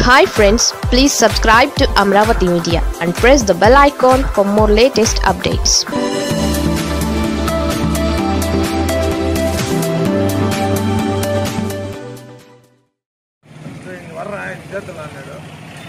Hi friends please subscribe to Amaravati media and press the bell icon for more latest updates வர்றேன் சேர்த்துலாம் அన్నాడు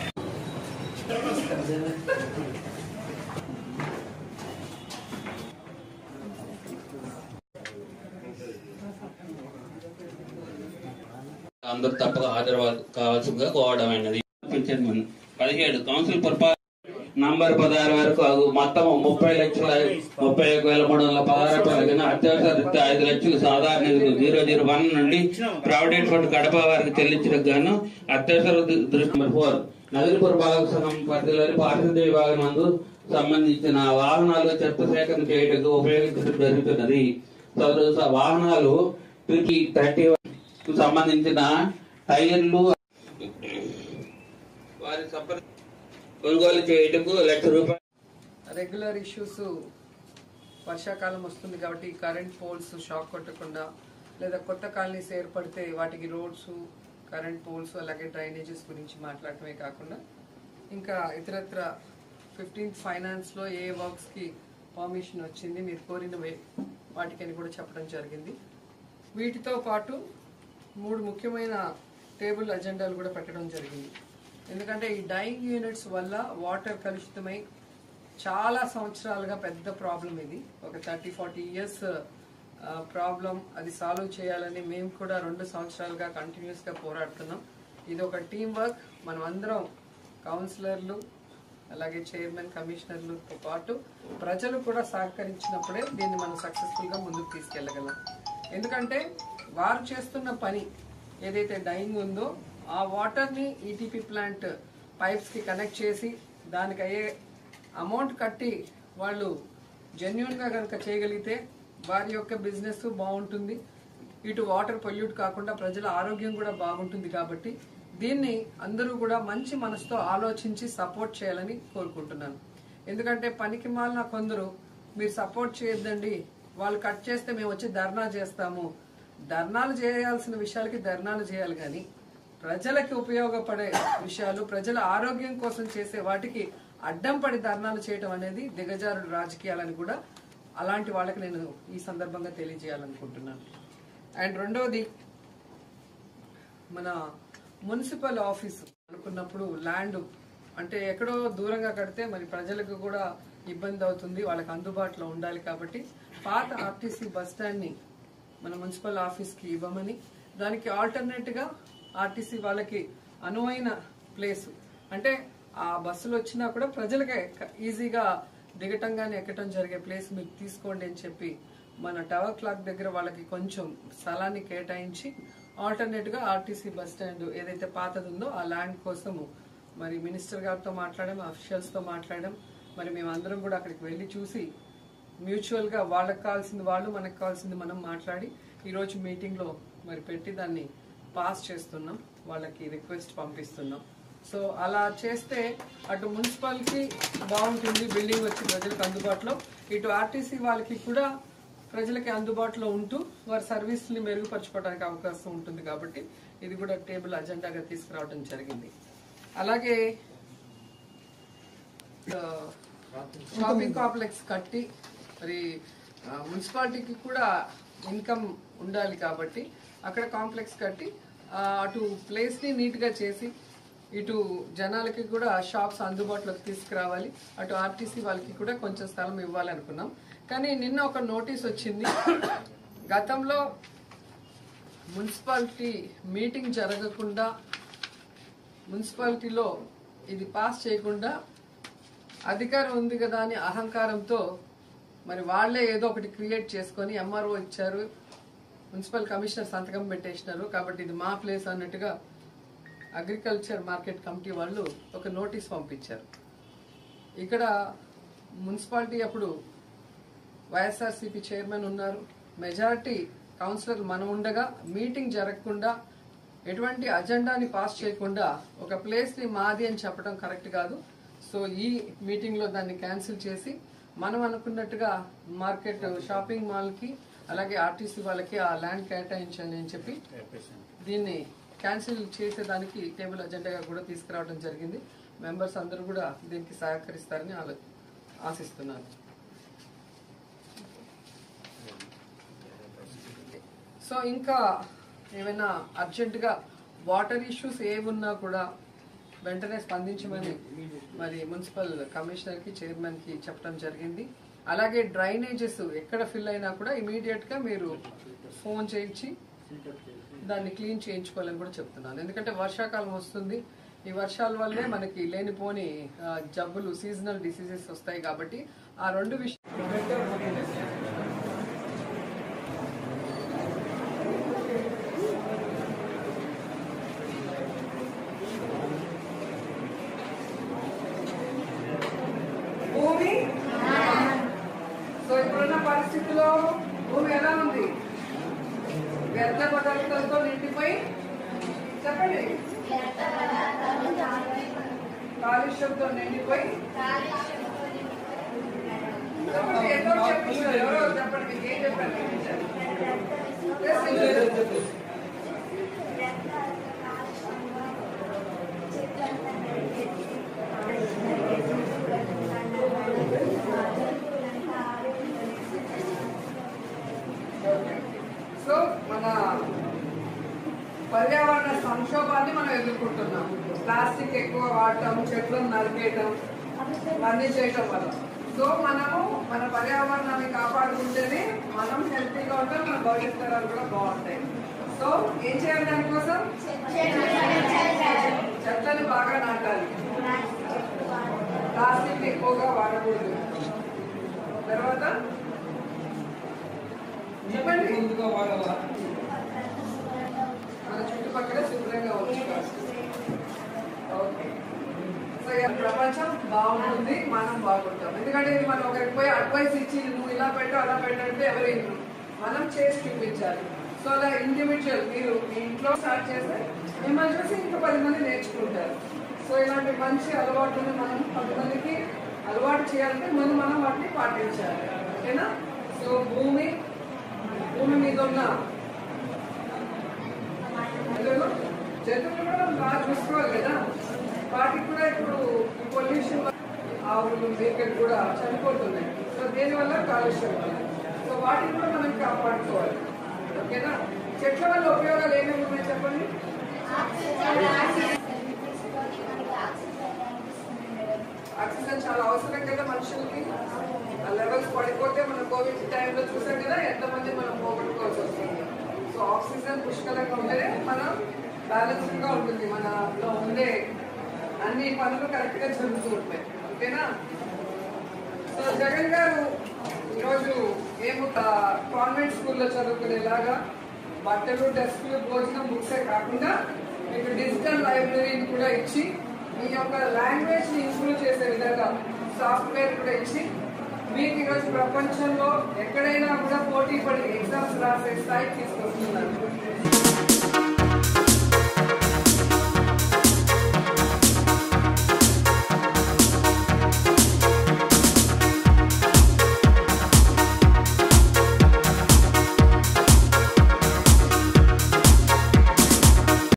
అందరూ తప్పక హాజరు కావాల్సిందిగా కోవడమైనది చైర్మన్ పదిహేడు కౌన్సిల్ పర్పా నంబర్ పదహారు వరకు అగు మొత్తం ముప్పై లక్షల ముప్పై ఒక వేల మూడు వందల పదహారు రూపాయల కింద అత్యవసర రీత్యా ఐదు లక్షలు సాధారణ నిధులు జీరో జీరో వన్ నుండి ప్రావిడెంట్ ఫండ్ కడప వారికి చెల్లించడం గాను అత్యవసర ది- దృష్టి నెంబర్ ఫోర్ నగరపుర పాలక సంఘం పరిధిలోని పారిశుద్ధ్య విభాగం నందు సంబంధించిన వాహనాలు చెత్త సేకరణ చేయటకు ఉపయోగించడం జరుగుతున్నది సదరు స- వాహనాలు ట్రికీ థర్టీ కు సంబంధించిన టైర్లు వారి సంప్ర కొనుగోలు చేయటకు లక్ష రూపాయలు రెగ్యులర్ ఇష్యూస్ వర్షాకాలం వస్తుంది కాబట్టి కరెంట్ పోల్స్ షాక్ కొట్టకుండా లేదా కొత్త కాలనీస్ ఏర్పడితే వాటికి రోడ్స్ కరెంట్ పోల్స్ అలాగే డ్రైనేజెస్ గురించి మాట్లాడటమే కాకుండా ఇంకా ఇతరత్ర ఫిఫ్టీన్త్ ఫైనాన్స్లో ఏ వర్క్స్కి పర్మిషన్ వచ్చింది మీరు కోరిన వే- వాటికని కూడా చెప్పడం జరిగింది వీటితో పాటు మూడు ముఖ్యమైన టేబుల్ అజెండాలు కూడా పెట్టడం జరిగింది ఎందుకంటే ఈ డైయింగ్ యూనిట్స్ వల్ల వాటర్ కలుషితమై చాలా సంవత్సరాలుగా పెద్ద ప్రాబ్లం ఇది ఒక థర్టీ ఫార్టీ ఇయర్స్ ప్రాబ్లం అది సాల్వ్ చేయాలని మేము కూడా రెండు సంవత్సరాలుగా కంటిన్యూస్గా పోరాడుతున్నాం ఇది ఒక టీం వర్క్ మనం అందరం కౌన్సిలర్లు అలాగే చైర్మన్ కమిషనర్లతో పాటు ప్రజలు కూడా సహకరించినప్పుడే దీన్ని మనం సక్సెస్ఫుల్గా ముందుకు తీసుకెళ్ళగలం ఎందుకంటే వారు చేస్తున్న పని ఏదైతే డైయింగ్ ఉందో ఆ వాటర్ని ఈటీపీ ప్లాంట్ పైప్స్కి కనెక్ట్ చేసి దానికి అయ్యే అమౌంట్ కట్టి వాళ్ళు జెన్యున్గా కనుక చేయగలిగితే వారి యొక్క బిజినెస్ బాగుంటుంది ఇటు వాటర్ పొల్యూట్ కాకుండా ప్రజల ఆరోగ్యం కూడా బాగుంటుంది కాబట్టి దీన్ని అందరూ కూడా మంచి మనసుతో ఆలోచించి సపోర్ట్ చేయాలని కోరుకుంటున్నాను ఎందుకంటే పనికి మాలిన కొందరు మీరు సపోర్ట్ చేయొద్దండి వాళ్ళు కట్ చేస్తే మేము వచ్చి ధర్నా చేస్తాము ధర్నాలు చేయాల్సిన విషయాలకి ధర్నాలు చేయాలి కానీ ప్రజలకి ఉపయోగపడే విషయాలు ప్రజల ఆరోగ్యం కోసం చేసే వాటికి అడ్డం పడి ధర్నాలు చేయటం అనేది దిగజారుడు రాజకీయాలని కూడా అలాంటి వాళ్ళకి నేను ఈ సందర్భంగా తెలియజేయాలనుకుంటున్నాను అండ్ రెండవది మన మున్సిపల్ ఆఫీస్ అనుకున్నప్పుడు ల్యాండ్ అంటే ఎక్కడో దూరంగా కడితే మరి ప్రజలకు కూడా ఇబ్బంది అవుతుంది వాళ్ళకి అందుబాటులో ఉండాలి కాబట్టి పాత ఆర్టీసీ బస్ స్టాండ్ని మన మున్సిపల్ ఆఫీస్కి ఇవ్వమని దానికి ఆల్టర్నేట్గా ఆర్టీసీ వాళ్ళకి అనువైన ప్లేస్ అంటే ఆ బస్సులు వచ్చినా కూడా ప్రజలకి ఈజీగా దిగటం కానీ ఎక్కటం జరిగే ప్లేస్ మీరు తీసుకోండి అని చెప్పి మన టవర్ క్లాక్ దగ్గర వాళ్ళకి కొంచెం స్థలాన్ని కేటాయించి ఆల్టర్నేట్ గా ఆర్టీసీ బస్ స్టాండ్ ఏదైతే పాతది ఉందో ఆ ల్యాండ్ కోసము మరి మినిస్టర్ గారితో మాట్లాడాం అఫీషియల్స్ తో మాట్లాడాం మరి మేము అందరం కూడా అక్కడికి వెళ్ళి చూసి మ్యూచువల్ గా వాళ్ళకి కావాల్సింది వాళ్ళు మనకు కావాల్సింది మనం మాట్లాడి ఈ రోజు మీటింగ్ లో మరి పెట్టి దాన్ని పాస్ చేస్తున్నాం వాళ్ళకి రిక్వెస్ట్ పంపిస్తున్నాం సో అలా చేస్తే అటు మున్సిపాలిటీ బాగుంటుంది బిల్డింగ్ వచ్చి ప్రజలకు అందుబాటులో ఇటు ఆర్టీసీ వాళ్ళకి కూడా ప్రజలకి అందుబాటులో ఉంటూ వారి సర్వీస్ని మెరుగుపరచుకోవడానికి అవకాశం ఉంటుంది కాబట్టి ఇది కూడా టేబుల్ అజెండాగా తీసుకురావడం జరిగింది అలాగే ఆ, షాపింగ్ కాంప్లెక్స్ కట్టి మరి ఆ, మున్సిపాలిటీకి కూడా ఇన్కమ్ ఉండాలి కాబట్టి అక్కడ కాంప్లెక్స్ కట్టి ఆ, అటు ప్లేస్ని నీట్గా చేసి ఇటు జనాలకి కూడా షాప్స్ అందుబాటులోకి తీసుకురావాలి అటు ఆర్టీసీ వాళ్ళకి కూడా కొంచెం స్థలం ఇవ్వాలి అనుకున్నాం కానీ నిన్న ఒక నోటీస్ వచ్చింది గతంలో మున్సిపాలిటీ మీటింగ్ జరగకుండా మున్సిపాలిటీలో ఇది పాస్ చేయకుండా అధికారం ఉంది కదా అని అహంకారంతో మరి వాళ్ళే ఏదో ఒకటి క్రియేట్ చేసుకొని ఎంఆర్ఓ ఇచ్చారు మున్సిపల్ కమిషనర్ సంతకం పెట్టేసినారు కాబట్టి ఇది మా ప్లేస్ అన్నట్టుగా అగ్రికల్చర్ మార్కెట్ కమిటీ వాళ్ళు ఒక నోటీస్ పంపించారు ఇక్కడ మున్సిపాలిటీ అప్పుడు వైఎస్ఆర్సీపీ చైర్మన్ ఉన్నారు మెజారిటీ కౌన్సిలర్ మనం ఉండగా మీటింగ్ జరగకుండా ఎటువంటి అజెండాని పాస్ చేయకుండా ఒక ప్లేస్ ని మాది అని చెప్పడం కరెక్ట్ కాదు సో ఈ మీటింగ్ లో దాన్ని క్యాన్సిల్ చేసి మనం అనుకున్నట్టుగా మార్కెట్ షాపింగ్ మాల్ కి అలాగే ఆర్టీసీ వాళ్ళకి ఆ ల్యాండ్ కేటాయించండి అని చెప్పి దీన్ని క్యాన్సిల్ చేసేదానికి టేబుల్ అజెండాగా కూడా తీసుకురావడం జరిగింది మెంబర్స్ అందరూ కూడా దీనికి సహకరిస్తారని ఆలో ఆశిస్తున్నాను సో ఇంకా ఏమైనా అర్జెంటుగా వాటర్ ఇష్యూస్ ఏమున్నా కూడా వెంటనే స్పందించమని మరి మున్సిపల్ కమిషనర్కి చైర్మన్కి చెప్పడం జరిగింది అలాగే డ్రైనేజెస్ ఎక్కడ ఫిల్ అయినా కూడా ఇమీడియట్గా మీరు ఫోన్ చేయించి దాన్ని క్లీన్ చేయించుకోవాలని కూడా చెప్తున్నాను ఎందుకంటే వర్షాకాలం వస్తుంది ఈ వర్షాల వల్లే మనకి లేనిపోని ఆ, జబ్బులు సీజనల్ డిసీజెస్ వస్తాయి కాబట్టి ఆ రెండు విషయాలు భూమి సో ఇప్పుడున్న పరిస్థితిలో భూమి ఎలా ఉంది వ్యర్థ పదార్థాలతో నిండిపోయి చెప్పండి కాలుష్యంతో నిండిపోయి చెప్పండి ఎంతో చెప్తున్నారు ఎవరో చెప్పండి మీకు ఏం చెప్పండి Yes, yes. సో మన పర్యావరణ సంక్షోభాన్ని మనం ఎదుర్కొంటున్నాం ప్లాస్టిక్ ఎక్కువ వాడటం చెట్లను నరికేయటం ఇవన్నీ చేయటం వల్ల సో మనము మన పర్యావరణాన్ని కాపాడుకుంటేనే మనం హెల్తీగా ఉంటాం మన భవిష్యత్ తరాలు కూడా బాగుంటాయి సో ఏం చేయాలి దానికోసం చెట్లను బాగా నాటాలి ప్లాస్టిక్ ఎక్కువగా వాడకూడదు తర్వాత చెప్పండి మన చుట్టుపక్కల శుభ్రంగా ఉంచుకోవాలి ఓకే సో ఇక ప్రపంచం బాగుంటుంది మనం బాగుంటాం ఎందుకంటే ఇది మనం ఒకరికి పోయి అడ్వైస్ ఇచ్చి నువ్వు ఇలా పెట్టు అలా పెట్టంటే ఎవరు వినరు. మనం చేసి చూపించాలి సో అలా ఇండివిజువల్ మీరు మీ ఇంట్లో స్టార్ట్ చేస్తే మిమ్మల్ని చూసి ఇంకా పది మంది నేర్చుకుంటారు సో ఇలాంటి మంచి అలవాట్లను మనం పది మందికి అలవాటు చేయాలంటే ముందు మనం వాటిని పాటించాలి ఓకేనా సో భూమి భూమి మీద ఉన్న జంతువులు జంతువులు కూడా మనం బాగా చూసుకోవాలి కదా వాటికి కూడా ఇప్పుడు పొల్యూషన్ ఆవులు మేకలు కూడా చనిపోతున్నాయి సో దీనివల్ల కాలుష్యం వల్ల సో వాటిని కూడా మనం కాపాడుకోవాలి ఓకేనా చెట్ల వల్ల ఉపయోగాలు ఏమేమి ఉన్నాయి చెప్పండి ఆక్సిజన్ చాలా అవసరం కదా మనుషులకి ఆ లెవెల్స్ పడిపోతే మనం కోవిడ్ టైంలో చూసాం కదా ఎంతమంది మనం పోగొట్టుకోవాల్సి వస్తుంది సో ఆక్సిజన్ పుష్కలంగా ఉంటేనే మనం బ్యాలెన్స్డ్ గా ఉంటుంది మనలో ఉండే అన్ని పనులు కరెక్ట్ గా జరుగుతూ ఉంటాయి ఓకేనా సో జగన్ గారు ఈరోజు ఏమో కాన్వెంట్ స్కూల్లో చదువుకునేలాగా బట్టలు డెస్క్లు భోజనం బుక్సే కాకుండా మీకు డిజిటల్ లైబ్రరీని కూడా ఇచ్చి మీ యొక్క లాంగ్వేజ్ ని ఇంప్రూవ్ చేసే విధంగా సాఫ్ట్వేర్ కూడా ఇచ్చి మీకు ఈరోజు ప్రపంచంలో ఎక్కడైనా కూడా పోటీ పడి ఎగ్జామ్స్ రాసే స్థాయికి తీసుకొస్తున్నారు